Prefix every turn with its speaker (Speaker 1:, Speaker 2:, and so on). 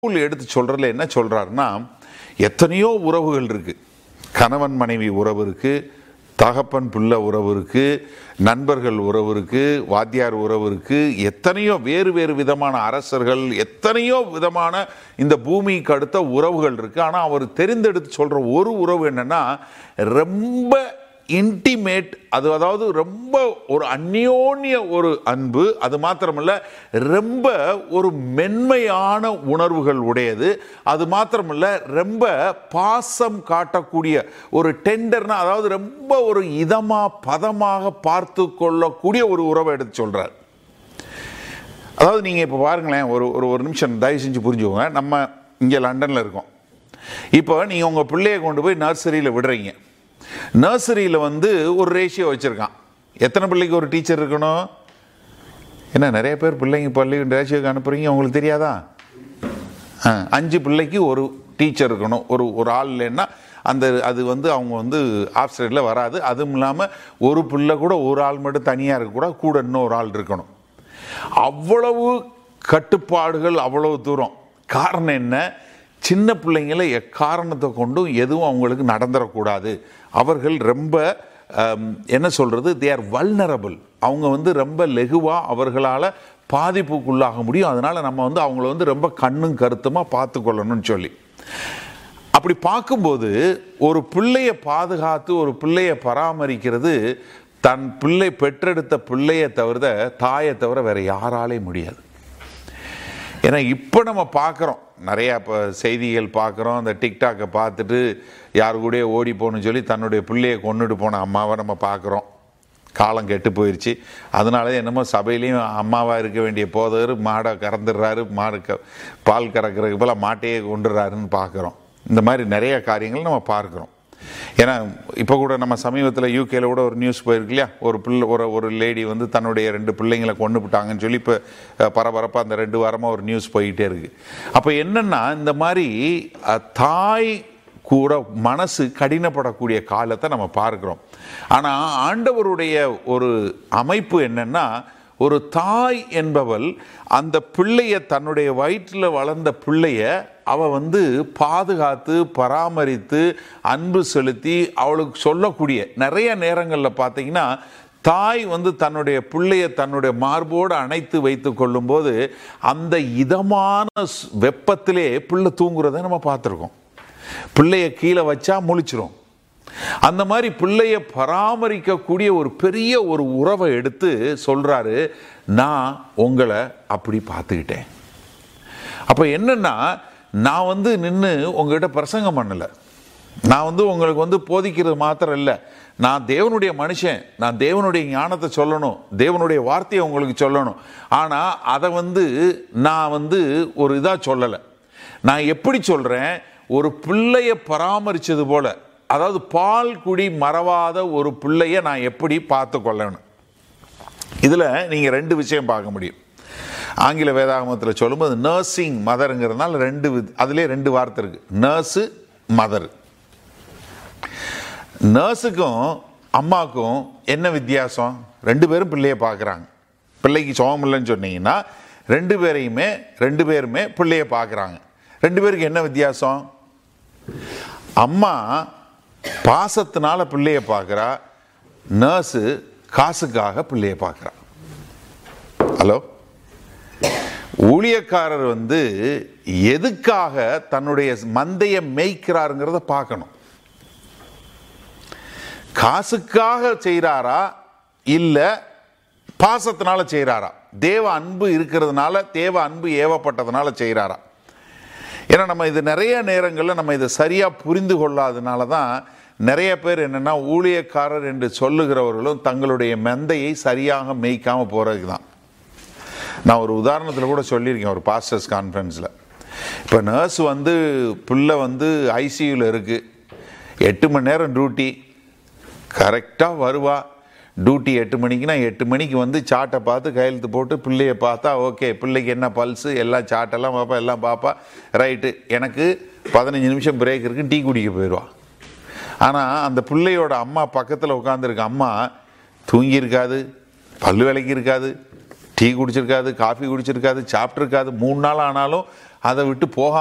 Speaker 1: பவுல் எடுத்து சொல்றதுல என்ன சொல்றாருன்னா எத்தனையோ உறவுகள் இருக்கு கணவன் மனைவி உறவு இருக்கு தகப்பன் பிள்ளை உறவு இருக்கு நண்பர்கள் உறவு இருக்கு வாத்தியார் உறவு இருக்கு எத்தனையோ வேறு வேறு விதமான அரசர்கள் எத்தனையோ விதமான இந்த பூமிக்கு அடுத்த உறவுகள் இருக்கு ஆனா அவர் தெரிந்தெடுத்து சொல்ற ஒரு உறவு என்னன்னா ரொம்ப இன்டிமேட் அது அதாவது ரொம்ப ஒரு அந்யோன்ய ஒரு அன்பு அது மாத்திரமல்ல ரொம்ப ஒரு மென்மையான உணர்வுகள் உடையது அது மாத்திரமல்ல ரொம்ப பாசம் காட்டக்கூடிய ஒரு டெண்டர்னா அதாவது ரொம்ப ஒரு இதமா பதமாக பார்த்து கொள்ளக்கூடிய ஒரு உறவை எடுத்து சொல்றார் அதாவது நீங்கள் இப்போ பாருங்களேன் ஒரு ஒரு ஒரு நிமிஷம் தயவு செஞ்சு புரிஞ்சுக்கோங்க நம்ம இங்கே லண்டனில் இருக்கோம் இப்போ நீங்கள் உங்கள் பிள்ளையை கொண்டு போய் நர்சரியில் விடுறீங்க நர்சரியில் வந்து ஒரு ரேஷியோ வச்சுருக்கான் எத்தனை பிள்ளைக்கு ஒரு டீச்சர் இருக்கணும் என்ன நிறைய பேர் பிள்ளைங்க பள்ளி ரேஷியோக்கு அனுப்புறீங்க உங்களுக்கு தெரியாதா ஆ, அஞ்சு பிள்ளைக்கு ஒரு டீச்சர் இருக்கணும் ஒரு ஒரு ஆள் இல்லைன்னா அந்த அது வந்து அவங்க வந்து ஆஃப் சைடில் வராது அதுவும் இல்லாமல் ஒரு பிள்ளை கூட ஒரு ஆள் மட்டும் தனியாக இருக்கக்கூடாது கூட இன்னொரு ஆள் இருக்கணும் அவ்வளவு கட்டுப்பாடுகள் அவ்வளவு தூரம் காரணம் என்ன சின்ன பிள்ளைங்களை எக்காரணத்தை கொண்டும் எதுவும் அவங்களுக்கு நடந்துடக்கூடாது அவர்கள் ரொம்ப ஆம், என்ன சொல்றது தே ஆர் வல்னரபிள் அவங்க வந்து ரொம்ப லெகுவாக அவர்களால் பாதிப்புக்குள்ளாக முடியும் அதனால நம்ம வந்து அவங்கள வந்து ரொம்ப கண்ணும் கருத்துமா பார்த்து கொள்ளணும்னு சொல்லி அப்படி பார்க்கும்போது ஒரு பிள்ளையை பாதுகாத்து ஒரு பிள்ளையை பராமரிக்கிறது தன் பிள்ளை பெற்றெடுத்த பிள்ளையை தவிர தாயை தவிர வேற யாராலையும் முடியாது ஏன்னா இப்போ நம்ம பார்க்குறோம் நிறையா இப்போ செய்திகள் பார்க்குறோம் அந்த டிக்டாக்கை பார்த்துட்டு யாரு கூடயே ஓடி போகணும்னு சொல்லி தன்னுடைய பிள்ளையை கொண்டுட்டு போன அம்மாவை நம்ம பார்க்குறோம் காலம் கெட்டு போயிடுச்சு அதனால என்னமோ சபையிலையும் அம்மாவாக இருக்க வேண்டிய போதவர் மாடை கறந்துடுறாரு மாடு க பால் கறக்கிறதுக்கு போல மாட்டையே கொண்டுடுறாருன்னு பார்க்குறோம் இந்த மாதிரி நிறைய காரியங்கள் நம்ம பார்க்குறோம் ஏன்னா இப்போ கூட நம்ம சமீபத்தில் யூகேல கூட ஒரு நியூஸ் போயிருக்கு இல்லையா ஒரு பிள்ளை ஒரு ஒரு லேடி வந்து தன்னுடைய ரெண்டு பிள்ளைங்களை கொண்டு விட்டாங்கன்னு சொல்லி இப்போ பரபரப்பாக அந்த ரெண்டு வாரமாக ஒரு நியூஸ் போயிட்டே இருக்கு அப்போ என்னன்னா இந்த மாதிரி அஹ், தாய் கூட மனசு கடினப்படக்கூடிய காலத்தை நம்ம பார்க்கிறோம் ஆனால் ஆண்டவருடைய ஒரு அமைப்பு என்னன்னா ஒரு தாய் என்பவள் அந்த பிள்ளைய தன்னுடைய வயிற்றில் வளர்ந்த பிள்ளைய அவ வந்து பாதுகாத்து பராமரித்து அன்பு செலுத்தி அவளுக்கு சொல்லக்கூடிய நிறைய நேரங்களில் பார்த்தீங்கன்னா தாய் வந்து தன்னுடைய பிள்ளைய தன்னுடைய மார்போடு அணைத்து வைத்து கொள்ளும்போது அந்த இதமான ஸ்- வெப்பத்திலே பிள்ளை தூங்குறதை நம்ம பார்த்துருக்கோம் பிள்ளைய கீழே வச்சா முழிச்சிரும் அந்த மாதிரி பிள்ளைய பராமரிக்கக்கூடிய ஒரு பெரிய ஒரு உறவை எடுத்து சொல்றாரு நான் உங்களை அப்படி பார்த்துக்கிட்டேன் அப்போ என்னன்னா நான் வந்து நின்று உங்ககிட்ட பிரசங்கம் பண்ணலை நான் வந்து உங்களுக்கு வந்து போதிக்கிறது மாத்திரம் இல்லை நான் தேவனுடைய மனுஷன் நான் தேவனுடைய ஞானத்தை சொல்லணும் தேவனுடைய வார்த்தையை உங்களுக்கு சொல்லணும் ஆனால் அதை வந்து நான் வந்து ஒரு இதாக சொல்லலை நான் எப்படி சொல்கிறேன் ஒரு பிள்ளைய பராமரிச்சது போல அதாவது பால் குடி மறவாத ஒரு பிள்ளைய நான் எப்படி பார்த்து கொள்ளணும் இதில் நீங்கள் ரெண்டு விஷயம் பார்க்க முடியும் ஆங்கில வேதாகமத்தில் சொல்லும்போது நர்சிங் மதருங்கிறதுனால ரெண்டு வித்- அதிலே ரெண்டு வார்த்தை இருக்கு நர்ஸு மதர் நர்ஸுக்கும் அம்மாவுக்கும் என்ன வித்தியாசம் ரெண்டு பேரும் பிள்ளைய பார்க்குறாங்க பிள்ளைக்கு சுகம் இல்லைன்னு சொன்னீங்கன்னா ரெண்டு பேரையுமே ரெண்டு பேருமே பிள்ளைய பார்க்குறாங்க ரெண்டு பேருக்கு என்ன வித்தியாசம் அம்மா பாசத்தினால பிள்ளைய பார்க்குறா நர்ஸு காசுக்காக பிள்ளைய பார்க்குறா ஹலோ ஊழியக்காரர் வந்து எதுக்காக தன்னுடைய மந்தையை மேய்க்கிறாருங்கிறத பார்க்கணும் காசுக்காக செய்கிறாரா இல்லை பாசத்தினால செய்கிறாரா தேவ அன்பு இருக்கிறதுனால தேவ அன்பு ஏவப்பட்டதுனால செய்கிறாரா ஏன்னா நம்ம இது நிறைய நேரங்களில் நம்ம இதை சரியாக புரிந்து கொள்ளாதனால தான் நிறைய பேர் என்னென்னா ஊழியக்காரர் என்று சொல்லுகிறவர்களும் தங்களுடைய மெந்தையை சரியாக மேய்க்காம போகிறதுக்கு தான் நான் ஒரு உதாரணத்தில் கூட சொல்லியிருக்கேன் ஒரு பாஸ்டர்ஸ் கான்ஃபரன்ஸில் இப்போ நர்ஸ் வந்து பிள்ளை வந்து ஐசியூவில் இருக்குது எட்டு மணி நேரம் டியூட்டி கரெக்டாக வருவா டியூட்டி எட்டு மணிக்குனா எட்டு மணிக்கு வந்து சாட்டை பார்த்து கையெழுத்து போட்டு பிள்ளைய பார்த்தா ஓகே பிள்ளைக்கு என்ன பல்ஸு எல்லாம் சாட்டெல்லாம் பார்ப்பா எல்லாம் பார்ப்பா ரைட்டு எனக்கு பதினஞ்சு நிமிஷம் பிரேக் இருக்கு டீ குடிக்க போயிடுவா ஆனால் அந்த பிள்ளையோட அம்மா பக்கத்தில் உட்காந்துருக்க அம்மா தூங்கியிருக்காது பல்லு விலைக்கு இருக்காது டீ குடிச்சிருக்காது காஃபி குடிச்சிருக்காது சாப்பிட்ருக்காது மூணு நாள் ஆனாலும் அதை விட்டு போகாம